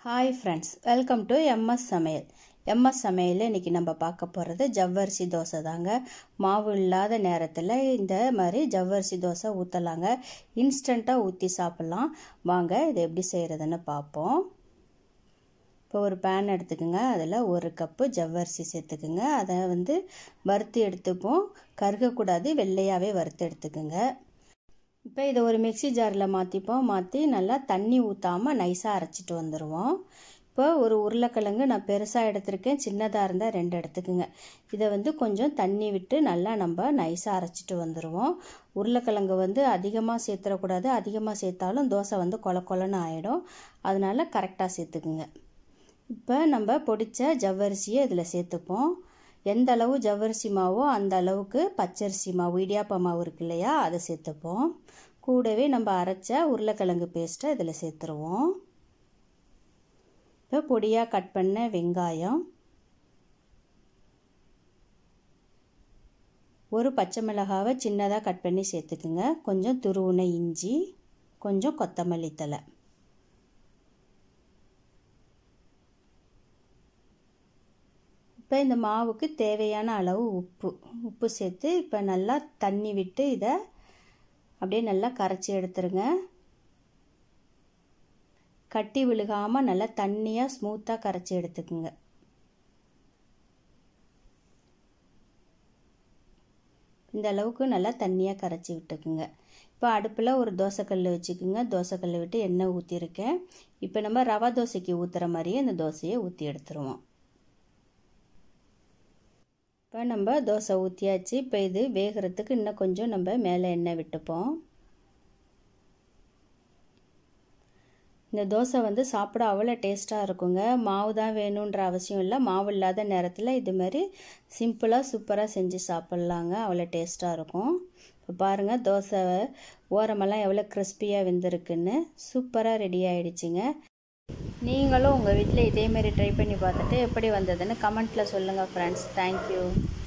hi friends welcome to M S சமையல் M S சமையலில் இன்றைக்கி நம்ம பார்க்க போகிறது ஜவ்வரிசி தோசை தாங்க மாவு இல்லாத நேரத்தில் இந்த மாதிரி ஜவ்வரிசி தோசை ஊற்றலாங்க இன்ஸ்டண்ட்டாக ஊற்றி சாப்பிட்லாம் வாங்க இது எப்படி செய்கிறதுன்னு பார்ப்போம் இப்போ ஒரு பேன் எடுத்துக்கோங்க அதில் ஒரு கப்பு ஜவ்வரிசி சேர்த்துக்குங்க அதை வந்து வறுத்து எடுத்துப்போம் கருகக்கூடாது வெள்ளையாகவே வறுத்து எடுத்துக்கோங்க இப்போ இதை ஒரு மிக்சி ஜாரில் மாற்றிப்போம் மாற்றி நல்லா தண்ணி ஊற்றாமல் நைஸாக அரைச்சிட்டு வந்துடுவோம் இப்போ ஒரு உருளைக்கிழங்கு நான் பெருசாக எடுத்திருக்கேன் சின்னதாக இருந்தால் ரெண்டு எடுத்துக்குங்க இதை வந்து கொஞ்சம் தண்ணி விட்டு நல்லா நம்ம நைஸாக அரைச்சிட்டு வந்துடுவோம் உருளைக்கிழங்கு வந்து அதிகமாக சேர்த்துடக்கூடாது அதிகமாக சேர்த்தாலும் தோசை வந்து கொல கொலன்னு ஆகிடும் அதனால கரெக்டாக சேர்த்துக்குங்க இப்போ நம்ம பொடித்த ஜவ்வரிசியை இதில் சேர்த்துப்போம் எந்த அளவு ஜவ்வரிசி மாவோ அந்த அளவுக்கு பச்சரிசி மாவு இடியாப்ப மாவு இருக்கு இல்லையா அதை சேர்த்துப்போம் கூடவே நம்ம அரைச்ச உருளைக்கிழங்கு பேஸ்ட்டை இதில் சேர்த்துருவோம் இப்போ பொடியாக கட் பண்ண வெங்காயம் ஒரு பச்சை மிளகாவை சின்னதாக கட் பண்ணி சேர்த்துக்குங்க கொஞ்சம் துருவுன இஞ்சி கொஞ்சம் கொத்தமல்லி தலை இப்போ இந்த மாவுக்கு தேவையான அளவு உப்பு உப்பு சேர்த்து இப்போ நல்லா தண்ணி விட்டு இதை அப்படியே நல்லா கரைச்சி எடுத்துருங்க கட்டி விழுகாமல் நல்லா தண்ணியாக ஸ்மூத்தாக கரைச்சி எடுத்துக்குங்க இந்த அளவுக்கு நல்லா தண்ணியாக கரைச்சி விட்டுக்குங்க இப்போ அடுப்பில் ஒரு தோசைக்கல் வச்சுக்கோங்க தோசைக்கல் விட்டு எண்ணெய் ஊற்றிருக்கேன் இப்போ நம்ம ரவா தோசைக்கு ஊற்றுற மாதிரியே இந்த தோசையை ஊற்றி எடுத்துருவோம் இப்போ நம்ம தோசை ஊற்றியாச்சு இப்போ இது வேகிறதுக்கு இன்னும் கொஞ்சம் நம்ம மேலே எண்ணெய் விட்டுப்போம் இந்த தோசை வந்து சாப்பிட அவ்வளோ டேஸ்ட்டாக இருக்குங்க மாவு தான் வேணுன்ற அவசியம் இல்லை மாவு இல்லாத நேரத்தில் இது மாதிரி சிம்பிளாக சூப்பராக செஞ்சு சாப்பிட்லாங்க அவ்வளோ டேஸ்ட்டாக இருக்கும் இப்போ பாருங்கள் தோசை ஓரமெல்லாம் எவ்வளோ கிறிஸ்பியாக வெந்திருக்குன்னு சூப்பராக ரெடி ஆகிடுச்சிங்க நீங்களும் உங்கள் வீட்டில் இதேமாரி ட்ரை பண்ணி பார்த்துட்டு எப்படி வந்ததுன்னு கமெண்ட்டில் சொல்லுங்கள் ஃப்ரெண்ட்ஸ் தேங்க்யூ